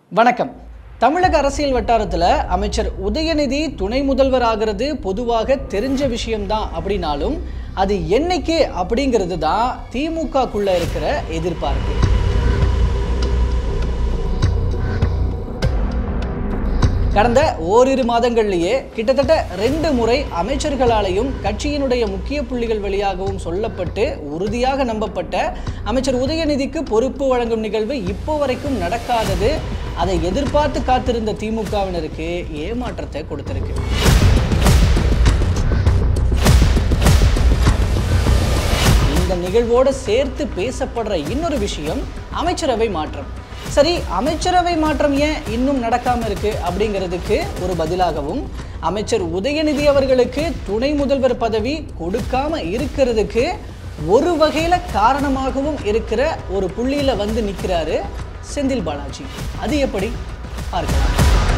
வணக்கம் தமிழக அரசியல் வட்டாரத்தில் அமைச்சர் உதயநிதி துணை முதல்வர் ஆகிறது பொதுவாக தெரிஞ்ச விஷயம்தான் அப்படின்னாலும் அது என்னைக்கு அப்படிங்கிறது தான் திமுகக்குள்ள இருக்கிற எதிர்பார்ப்பு கடந்த ஓரிரு மாதங்கள்லேயே கிட்டத்தட்ட ரெண்டு முறை அமைச்சர்களாலேயும் கட்சியினுடைய முக்கிய புள்ளிகள் வழியாகவும் சொல்லப்பட்டு உறுதியாக நம்பப்பட்ட அமைச்சர் உதயநிதிக்கு பொறுப்பு வழங்கும் நிகழ்வு இப்போ வரைக்கும் நடக்காதது அதை எதிர்பார்த்து காத்திருந்த திமுகவினருக்கு ஏமாற்றத்தை கொடுத்திருக்கு இந்த நிகழ்வோடு சேர்த்து பேசப்படுற இன்னொரு விஷயம் அமைச்சரவை மாற்றம் சரி அமைச்சரவை மாற்றம் ஏன் இன்னும் நடக்காம இருக்கு அப்படிங்கிறதுக்கு ஒரு பதிலாகவும் அமைச்சர் உதயநிதி அவர்களுக்கு துணை முதல்வர் பதவி கொடுக்காம இருக்கிறதுக்கு ஒரு வகையில காரணமாகவும் இருக்கிற ஒரு புள்ளியில வந்து நிற்கிறாரு செந்தில் பாலாஜி அது எப்படி பார்க்கலாம்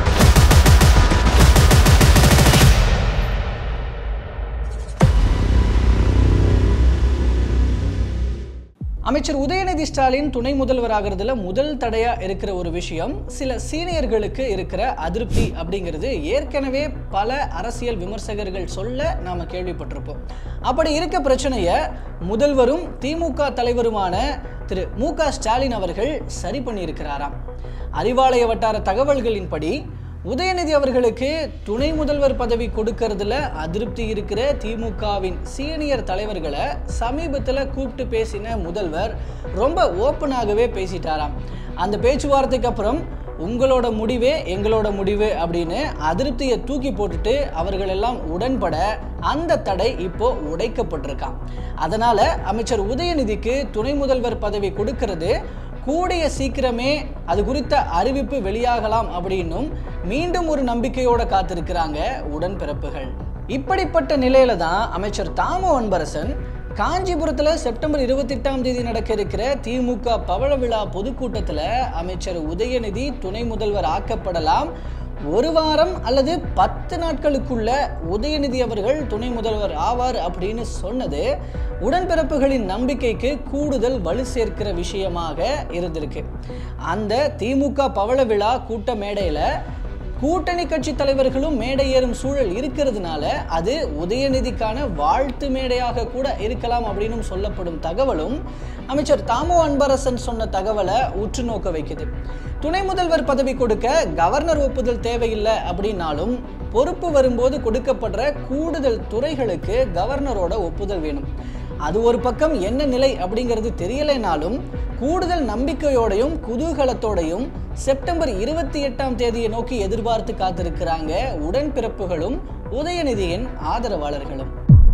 அமைச்சர் உதயநிதி ஸ்டாலின் துணை முதல்வர் ஆகிறதுல முதல் தடையா இருக்கிற ஒரு விஷயம் சில சீனியர்களுக்கு இருக்கிற அதிருப்தி அப்படிங்கிறது ஏற்கனவே பல அரசியல் விமர்சகர்கள் சொல்ல நாம கேள்விப்பட்டிருப்போம் அப்படி இருக்க பிரச்சனையை முதல்வரும் திமுக தலைவருமான திரு மு க ஸ்டாலின் அவர்கள் சரி பண்ணியிருக்கிறாராம் அறிவாலய வட்டார தகவல்களின்படி உதயநிதி அவர்களுக்கு துணை முதல்வர் பதவி கொடுக்கறதுல அதிருப்தி இருக்கிற திமுகவின் சீனியர் தலைவர்களை சமீபத்தில் கூப்பிட்டு பேசின முதல்வர் ரொம்ப ஓப்பனாகவே பேசிட்டாராம் அந்த பேச்சுவார்த்தைக்கு அப்புறம் உங்களோட முடிவே எங்களோட முடிவு அப்படின்னு அதிருப்தியை தூக்கி போட்டுட்டு அவர்கள் எல்லாம் உடன்பட அந்த தடை இப்போ உடைக்கப்பட்டிருக்கான் அதனால அமைச்சர் உதயநிதிக்கு துணை முதல்வர் பதவி கொடுக்கிறது கூடிய சீக்கிரமே அது குறித்த அறிவிப்பு வெளியாகலாம் அப்படின்னும் மீண்டும் ஒரு நம்பிக்கையோட காத்திருக்கிறாங்க உடன்பிறப்புகள் இப்படிப்பட்ட நிலையில தான் அமைச்சர் தாமோ அன்பரசன் காஞ்சிபுரத்தில் செப்டம்பர் இருபத்தெட்டாம் தேதி நடக்க இருக்கிற திமுக பவள விழா பொதுக்கூட்டத்தில் அமைச்சர் உதயநிதி துணை முதல்வர் ஆக்கப்படலாம் ஒரு வாரம் அல்லது பத்து நாட்களுக்குள்ள உதயநிதி அவர்கள் துணை முதல்வர் ஆவார் அப்படின்னு சொன்னது உடன்பிறப்புகளின் நம்பிக்கைக்கு கூடுதல் வலு சேர்க்கிற விஷயமாக இருந்திருக்கு அந்த திமுக பவள விழா கூட்ட மேடையில் கூட்டணி கட்சி தலைவர்களும் மேடை ஏறும் சூழல் இருக்கிறதுனால அது உதயநிதிக்கான வாழ்த்து மேடையாக கூட இருக்கலாம் அப்படின்னு சொல்லப்படும் தகவலும் அமைச்சர் தாமோ அன்பரசன் சொன்ன தகவலை உற்று நோக்க வைக்குது துணை முதல்வர் பதவி கொடுக்க கவர்னர் ஒப்புதல் தேவையில்லை அப்படின்னாலும் பொறுப்பு வரும்போது கொடுக்கப்படுற கூடுதல் துறைகளுக்கு கவர்னரோட ஒப்புதல் வேணும் அது ஒரு பக்கம் என்ன நிலை அப்படிங்கிறது தெரியலைனாலும் கூடுதல் நம்பிக்கையோடையும் குதூகலத்தோடையும் செப்டம்பர் இருபத்தி எட்டாம் தேதியை நோக்கி எதிர்பார்த்து காத்திருக்கிறாங்க உடன்பிறப்புகளும் உதயநிதியின் ஆதரவாளர்களும்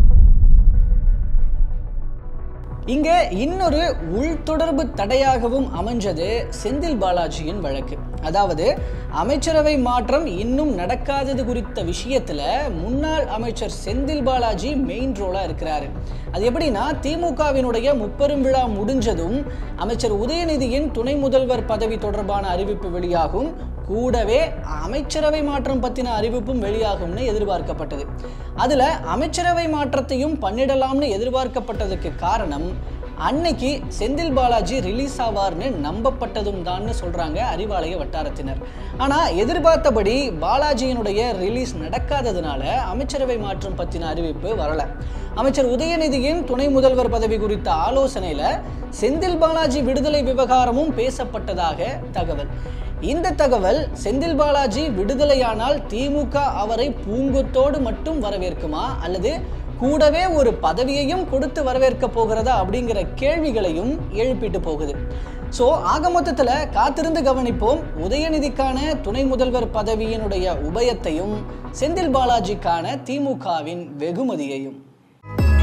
இங்க இன்னொரு உள்தொடர்பு தடையாகவும் அமைஞ்சது செந்தில் பாலாஜியின் வழக்கு அதாவது அமைச்சரவை மாற்றம் இன்னும் நடக்காதது குறித்த விஷயத்துல முன்னாள் அமைச்சர் செந்தில் பாலாஜி மெயின் ரோலா இருக்கிறாரு அது எப்படின்னா திமுகவினுடைய முப்பெரும் விழா முடிஞ்சதும் அமைச்சர் உதயநிதியின் துணை முதல்வர் பதவி தொடர்பான அறிவிப்பு வெளியாகும் கூடவே அமைச்சரவை மாற்றம் பத்தின அறிவிப்பும் வெளியாகும்னு எதிர்பார்க்கப்பட்டது அதுல அமைச்சரவை மாற்றத்தையும் பண்ணிடலாம்னு எதிர்பார்க்கப்பட்டதுக்கு காரணம் அன்னைக்கு செந்தில் பாலாஜி ரிலீஸ் ஆவார்னு நம்பப்பட்டதும் தான்னு சொல்றாங்க அறிவாலய வட்டாரத்தினர் ஆனா எதிர்பார்த்தபடி பாலாஜியினுடைய ரிலீஸ் நடக்காததுனால அமைச்சரவை மாற்றம் பத்தின அறிவிப்பு வரல அமைச்சர் உதயநிதியின் துணை முதல்வர் பதவி குறித்த ஆலோசனையில செந்தில் பாலாஜி விடுதலை விவகாரமும் பேசப்பட்டதாக தகவல் இந்த தகவல் செந்தில் பாலாஜி விடுதலையானால் திமுக அவரை பூங்கொத்தோடு மட்டும் வரவேற்குமா அல்லது கூடவே ஒரு பதவியையும் கொடுத்து வரவேற்க போகிறதா அப்படிங்கிற கேள்விகளையும் எழுப்பிட்டு போகுது ஸோ ஆக மொத்தத்தில் காத்திருந்து கவனிப்போம் உதயநிதிக்கான துணை முதல்வர் பதவியினுடைய உபயத்தையும் செந்தில் பாலாஜிக்கான திமுகவின் வெகுமதியையும்